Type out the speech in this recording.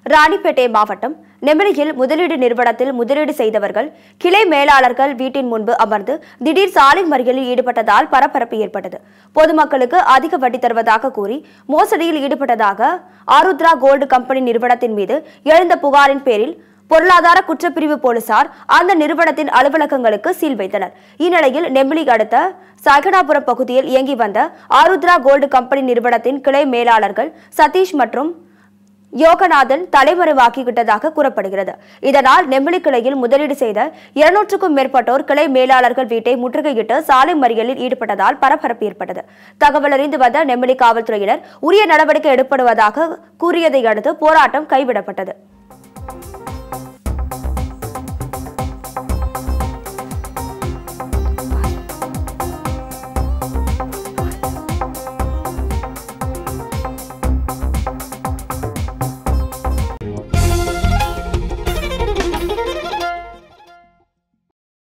ராணிப்பேட்டை மாவட்டம் நெமிலியில் முதலீடு நிறுவனத்தில் முதலீடு செய்தவர்கள் கிளை மேலாளர்கள் வீட்டின் முன்பு அமர்ந்து திடீர் சாலை மறியலில் ஈடுபட்டதால் பரபரப்பு ஏற்பட்டது பொதுமக்களுக்கு அதிக வட்டி தருவதாக கூறி மோசடியில் ஈடுபட்டதாக ஆருத்ரா கோல்டு கம்பெனி நிறுவனத்தின் மீது எழுந்த புகாரின் பேரில் பொருளாதார குற்றப்பிரிவு போலீசார் அந்த நிறுவனத்தின் அலுவலகங்களுக்கு சீல் வைத்தனர் இந்நிலையில் நெம்பிலி அடுத்த சகனாபுரம் பகுதியில் இயங்கி வந்த ஆருத்ரா கோல்டு கம்பெனி நிறுவனத்தின் கிளை மேலாளர்கள் சதீஷ் மற்றும் யோகநாதன் தலைமறைவாக்கிவிட்டதாக கூறப்படுகிறது இதனால் நெம்பிலி கிளையில் முதலீடு செய்த இருநூற்றுக்கும் மேற்பட்டோர் கிளை மேலாளர்கள் வீட்டை முற்றுகையிட்டு சாலை மறியலில் ஈடுபட்டதால் பரபரப்பு ஏற்பட்டது தகவல் அறிந்து வந்த நெம்பிலி காவல்துறையினர் உரிய நடவடிக்கை எடுப்படுவதாக கூறியதை அடுத்து போராட்டம் கைவிடப்பட்டது